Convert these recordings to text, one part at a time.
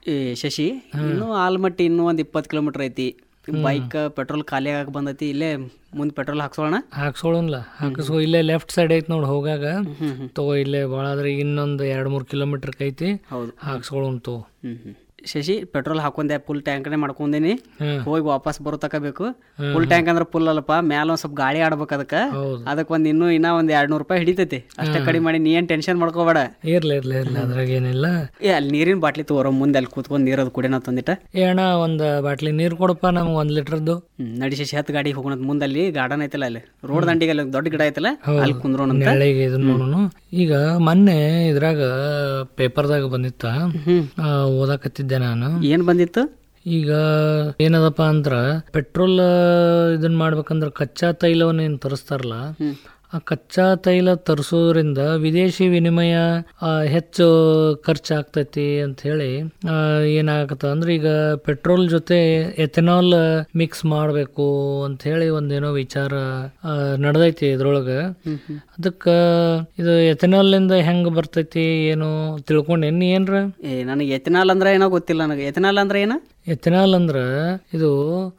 ಏ ಶಶಿ ಇನ್ನು ಆಲ್ಮಟ್ಟಿ ಇನ್ನೂ ಒಂದು ಇಪ್ಪತ್ತು ಕಿಲೋಮೀಟರ್ ಐತಿ ಬೈಕ್ ಪೆಟ್ರೋಲ್ ಖಾಲಿ ಆಗಕ್ಕೆ ಬಂದೈತಿ ಇಲ್ಲೇ ಮುಂದೆ ಪೆಟ್ರೋಲ್ ಹಾಕ್ಸೋಣ ಹಾಕ್ಸೋಳನ್ಲ ಹಾಕಿಸ್ಕೊ ಇಲ್ಲೇ ಲೆಫ್ಟ್ ಸೈಡ್ ಐತಿ ನೋಡಿ ಹೋಗಾಗ ತಗೋ ಇಲ್ಲೇ ಭಾಳ ಆದ್ರೆ ಇನ್ನೊಂದು ಎರಡು ಮೂರು ಕಿಲೋಮೀಟರ್ ಐತಿ ಹೌದು ಹಾಕ್ಸ್ಕೊಳ್ಳೋನ್ ತಗೋ ಹ್ಮ್ ಹ್ಮ್ ಶಶಿ ಪೆಟ್ರೋಲ್ ಹಾಕೊಂಡೆ ಫುಲ್ ಟ್ಯಾಂಕ್ನೇ ಮಾಡ್ಕೊಂಡೇನಿ ಹ್ಮ್. ಹೋಗಿ ವಾಪಸ್ ಬರೋ ತಕ ಬೇಕು ಫುಲ್ ಟ್ಯಾಂಕ್ ಅಂದ್ರೆ ಫುಲ್ ಅಲ್ಲಪ್ಪ ಮ್ಯಾಲ ಒಂದ್ ಸ್ವಲ್ಪ ಗಾಳಿ ಆಡ್ಬೇಕು ಅದಕ್ಕೆ ಹೌದು ಅದಕ್ಕೆ ಒಂದು ಇನ್ನೂ ಇನ್ನ ಒಂದ್ ಎರಡ್ ನೂರು ರೂಪಾಯಿ ಹಿಡಿತೈತಿ ಅಷ್ಟೇ ಕಡಿಮೆ ಮಾಡಿ ನೀ ಏನ್ ಟೆನ್ಷನ್ ಮಾಡ್ಕೋಬೇಡ ಇರ್ಲಿ ಇರ್ಲಿ ಇರ್ಲಿ ಅದ್ರಾಗ ಏನಿಲ್ಲ ಏ ಅಲ್ಲಿ ನೀರಿನ ಬಾಟ್ಲಿ ತಗೋರೋ ಮುಂದೆ ಅಲ್ಲಿ ಕೂತ್ಕೊಂಡು ನೀರದು ಕುಡಿಯೋಣ ತಂದಿಟ್ಟ ಏ ಅಣ್ಣ ಒಂದು ಬಾಟ್ಲಿ ನೀರು ಕೊಡಪ್ಪ ನಮ್ಗೆ ಒಂದು ಲೀಟ್ರದ್ದು ಹ್ಮ್ ನಡಿ ಶಶಿ ಹತ್ತು ಗಾಡಿ ಹೋಗೋಣ ಮುಂದೆ ಅಲ್ಲಿ ಗಾರ್ಡನ್ ಐತಲ್ಲ ಅಲ್ಲಿ ರೋಡ್ ದಂಡಿಗೆ ಅಲ್ಲಿ ದೊಡ್ಡ ಗಿಡ ಐತಲ್ಲ ಅಲ್ಲಿ ಕುಂದ್ರೋಣ ಅಂತ ನೆರಳಿಗೆ ಇದನ್ನ ನೋಡೋಣ ಈಗ ಮೊನ್ನೆ ಇದ್ರಾಗ ಪೇಪರ್ದಾಗ ಬಂದಿತ್ತ ಹ್ಮ್ ಆ, ಓದಾಕತ್ತಿದ್ದೆ ನಾನು ಏನ್ ಬಂದಿತ್ತು ಈಗ ಏನದಪ್ಪ ಅಂದ್ರ ಪೆಟ್ರೋಲ್ ಇದನ್ನ ಮಾಡ್ಬೇಕಂದ್ರ ಕಚ್ಚಾ ತೈಲವನ್ನ ಏನ್ ತರಿಸ್ತಾರಲ್ಲ ಹ್ಮ್ ಆ ಕಚ್ಚಾ ತೈಲ ತರಿಸೋದ್ರಿಂದ ವಿದೇಶಿ ವಿನಿಮಯ ಆ, ಹೆಚ್ಚು ಖರ್ಚಾಗ್ತೈತಿ ಅಂತ ಹೇಳಿ ಆ, ಏನಾಗತ್ತ ಅಂದ್ರೆ ಈಗ ಪೆಟ್ರೋಲ್ ಜೊತೆ ಎಥೆನಾಲ್ ಮಿಕ್ಸ್ ಮಾಡಬೇಕು ಅಂತ ಹೇಳಿ ಒಂದೇನೋ ವಿಚಾರ ಆ, ನಡ್ದೈತಿ ಇದ್ರೊಳಗ ಹ್ಮ್ ಹ್ಮ್ ಅದಕ್ಕ ಇದು ಎಥೆನಾಲ್ ಇಂದ ಹೆಂಗ್ ಬರ್ತೈತಿ ಏನು ತಿಳ್ಕೊಂಡೇನಿ ಏನ್ರ ಏ ನನಗೆ ಎಥೆನಾಲ್ ಅಂದ್ರೆ ಏನೋ ಗೊತ್ತಿಲ್ಲ ನನಗೆ ಎಥೆನಾಲ್ ಅಂದ್ರೆ ಏನ ಎಥೆನಾಲ್ ಅಂದ್ರ ಇದು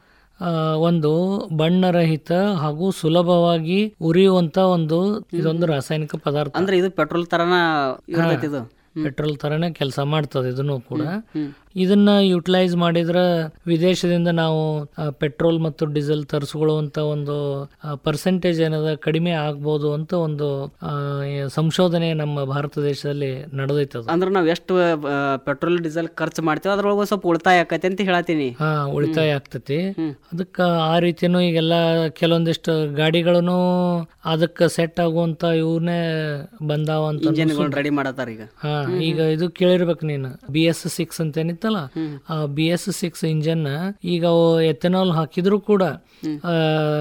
ಆ, ಒಂದು ಬಣ್ಣರಹಿತ ಹಾಗೂ ಸುಲಭವಾಗಿ ಉರಿಯುವಂತ ಒಂದು ಇದೊಂದು ರಾಸಾಯನಿಕ ಪದಾರ್ಥ ಅಂದ್ರೆ ಇದು ಪೆಟ್ರೋಲ್ ತರನ ಇರ್ತೈತಿ ಇದು ಪೆಟ್ರೋಲ್ ತರನೇ ಕೆಲಸ ಮಾಡ್ತದೆ ಇದನ್ನು ಕೂಡ ಹ್ಮ್ ಇದನ್ನ ಯುಟಿಲೈಸ್ ಮಾಡಿದ್ರ ವಿದೇಶದಿಂದ ನಾವು ಆ, ಪೆಟ್ರೋಲ್ ಮತ್ತು ಡೀಸೆಲ್ ತರಿಸ್ಕೊಳ್ಳುವಂತ ಒಂದು ಪರ್ಸೆಂಟೇಜ್ ಏನದ ಕಡಿಮೆ ಆಗ್ಬೋದು ಅಂತ ಒಂದು ಆ, ಈ ಸಂಶೋಧನೆ ನಮ್ಮ ಭಾರತ ದೇಶದಲ್ಲಿ ನಡೆದೈತದ ಅಂದ್ರೆ ನಾವ್ ಎಷ್ಟು ಪೆಟ್ರೋಲ್ ಡೀಸೆಲ್ ಖರ್ಚು ಮಾಡ್ತೀವಿ ಅದ್ರೊಳಗೆ ಸ್ವಲ್ಪ ಉಳಿತಾಯ ಆಕೈತಿ ಅಂತ ಹೇಳತ್ತೀನಿ ಹಾ ಉಳಿತಾಯ ಆಗ್ತತಿ ಹ್ಮ್. ಅದಕ್ಕ ಆ ರೀತಿನೂ ಈಗೆಲ್ಲ ಕೆಲವೊಂದಿಷ್ಟು ಗಾಡಿಗಳನ್ನು ಅದಕ್ಕೆ ಸೆಟ್ ಆಗುವಂತ ಇವನ್ನೇ ಬಂದಾವ ಅಂತ ಇಂಜಿನ್ಗಳು ರೆಡಿ ಮಾಡತ್ತಾರ ಈಗ ಹಾ ಈಗ ಇದು ಕೇಳಿರ್ಬೇಕು ನೀನು ಬಿ ಎಸ್ ಸಿಕ್ಸ್ ಅಂತ ಏನಿತ್ತಲ್ಲ ಆ ಬಿ ಎಸ್ ಸಿಕ್ಸ್ ಇಂಜನ್ ಈಗ ಅವು ಎಥೆನಾಲ್ ಹಾಕಿದ್ರು ಕೂಡ ಆ,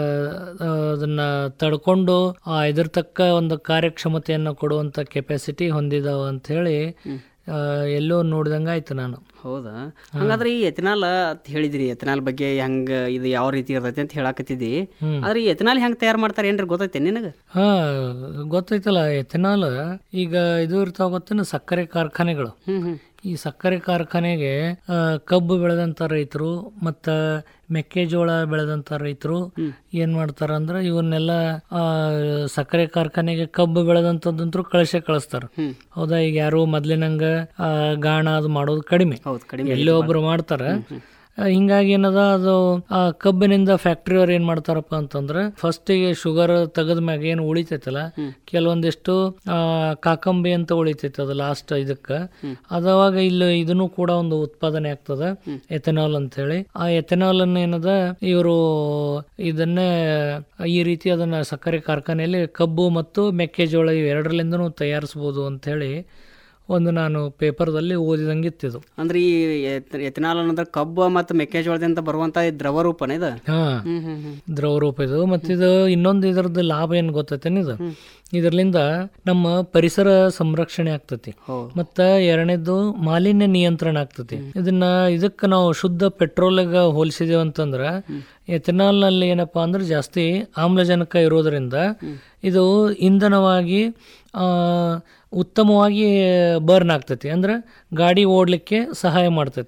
ಆ, ಅದನ್ನ ತಡ್ಕೊಂಡು ಆ, ಇದ್ರ ತಕ್ಕ ಒಂದು ಕಾರ್ಯಕ್ಷಮತೆಯನ್ನು ಕೊಡುವಂತ ಕೆಪಾಸಿಟಿ ಹೊಂದಿದಾವ ಅಂತ ಹೇಳಿ ಆ, ಎಲ್ಲೋ ನೋಡಿದಂಗ ಆಯ್ತು ನಾನು ಹೌದಾ ಹಂಗಾದ್ರೆ ಈ ಎಥೆನಾಲ್ ಅಂತ ಹೇಳಿದ್ರಿ ಎಥೆನಾಲ್ ಬಗ್ಗೆ ಹೆಂಗ ಇದು ಯಾವ ರೀತಿ ಇರ್ತೈತಿ ಅಂತ ಹೇಳಾಕತ್ತಿದ್ದಿ ಆದ್ರೆ ಈ ಎಥೆನಾಲ್ ಹೆಂಗ್ ತಯಾರು ಮಾಡ್ತಾರೆ ಏನ್ರಿ ಗೊತ್ತೈತೆ ನಿನಗ ಹಾ ಗೊತ್ತೈತಲ್ಲ ಎಥೆನಾಲ್ ಈಗ ಇದು ಇರ್ತಾವ ಗೊತ್ತೇನು ಸಕ್ಕರೆ ಕಾರ್ಖಾನೆಗಳು ಹ್ಮ್ ಹ್ಮ್ ಈ ಸಕ್ಕರೆ ಕಾರ್ಖಾನೆಗೆ ಆ, ಕಬ್ಬು ಬೆಳೆದಂತ ರೈತರು ಮತ್ತ ಮೆಕ್ಕೆಜೋಳ ಬೆಳೆದಂತ ರೈತರು ಏನ್ ಮಾಡ್ತಾರ ಅಂದ್ರ ಇವನ್ನೆಲ್ಲ ಆ, ಸಕ್ಕರೆ ಕಾರ್ಖಾನೆಗೆ ಕಬ್ಬು ಬೆಳೆದಂತದಂತೂ ಕಳಿಸೇ ಕಳಿಸ್ತಾರ ಹ್ಮ್. ಹೌದಾ ಈಗ ಯಾರು ಮೊದ್ಲಿನಂಗ ಆ, ಗಾಣ ಅದು ಮಾಡೋದು ಕಡಿಮೆ ಹೌದು ಕಡಿಮೆ ಎಲ್ಲೋ ಒಬ್ರು ಮಾಡ್ತಾರ ಆ, ಹಿಂಗಾಗಿ ಏನದ ಅದು ಆ ಕಬ್ಬಿನಿಂದ ಫ್ಯಾಕ್ಟ್ರಿ ಅವ್ರು ಏನ್ ಮಾಡ್ತಾರಪ್ಪ ಅಂತಂದ್ರೆ ಫಸ್ಟಿಗೆ ಶುಗರ್ ತೆಗದ ಮ್ಯಾಗ ಏನು ಉಳಿತೈತಲ್ಲ ಕೆಲವೊಂದಿಷ್ಟು ಆ, ಕಾಕಂಬಿ ಅಂತ ಉಳಿತೈತೆ ಅದು ಲಾಸ್ಟ್ ಇದಕ್ಕ ಅದಾವಾಗ ಇಲ್ಲಿ ಇದನ್ನು ಕೂಡ ಒಂದು ಉತ್ಪಾದನೆ ಆಗ್ತದ ಎಥೆನಾಲ್ ಅಂತ ಹೇಳಿ ಆ ಎಥೆನಾಲ್ ಅನ್ನ ಏನದ ಇವರು ಇದನ್ನೇ ಈ ರೀತಿ ಅದನ್ನ ಸಕ್ಕರೆ ಕಾರ್ಖಾನೆಯಲ್ಲಿ ಕಬ್ಬು ಮತ್ತು ಮೆಕ್ಕೆಜೋಳ ಇವೆರಡರಲ್ಲಿಂದನೂ ತಯಾರಿಸಬಹುದು ಅಂತ ಹೇಳಿ ಒಂದು ನಾನು ಪೇಪರ್ದಲ್ಲಿ ಓದಿದಂಗಿತ್ತಿದು ಅಂದ್ರೆ ಈ ಎತ್- ಎಥೆನಾಲ್ ಅನ್ನೋದ್ರ ಕಬ್ಬು ಮತ್ತು ಮೆಕ್ಕೆಜೋಳದಿಂದ ಬರುವಂತ ಈ ದ್ರವ ರೂಪನ ಇದು ಹಾ ಹ್ಮ್ ಹ್ಮ್ ಹ್ಮ್ ದ್ರವ ರೂಪ ಇದು ಮತ್ತಿದು ಇನ್ನೊಂದು ಇದರದ್ದು ಲಾಭ ಏನು ಗೊತ್ತೈತೇನು ಇದು ಇದರ್ಲಿಂದ ನಮ್ಮ ಪರಿಸರ ಸಂರಕ್ಷಣೆ ಆಗ್ತತಿ ಹೌದು ಮತ್ತ ಎರಡನೇದು ಮಾಲಿನ್ಯ ನಿಯಂತ್ರಣ ಆಗ್ತತಿ ಇದನ್ನ ಇದಕ್ಕೆ ನಾವು ಶುದ್ಧ ಪೆಟ್ರೋಲ್ಗ ಹೋಲಿಸಿದೇವು ಅಂತಂದ್ರ ಎಥೆನಾಲ್ ನಲ್ಲಿ ಏನಪ್ಪಾ ಅಂದ್ರೆ ಜಾಸ್ತಿ ಆಮ್ಲಜನಕ ಇರೋದ್ರಿಂದ ಇದು ಇಂಧನವಾಗಿ ಆ, ಉತ್ತಮವಾಗಿ ಬರ್ನ್ ಆಗ್ತತಿ ಅಂದ್ರೆ ಗಾಡಿ ಓಡ್ಲಿಕ್ಕೆ ಸಹಾಯ ಮಾಡ್ತೈತಿ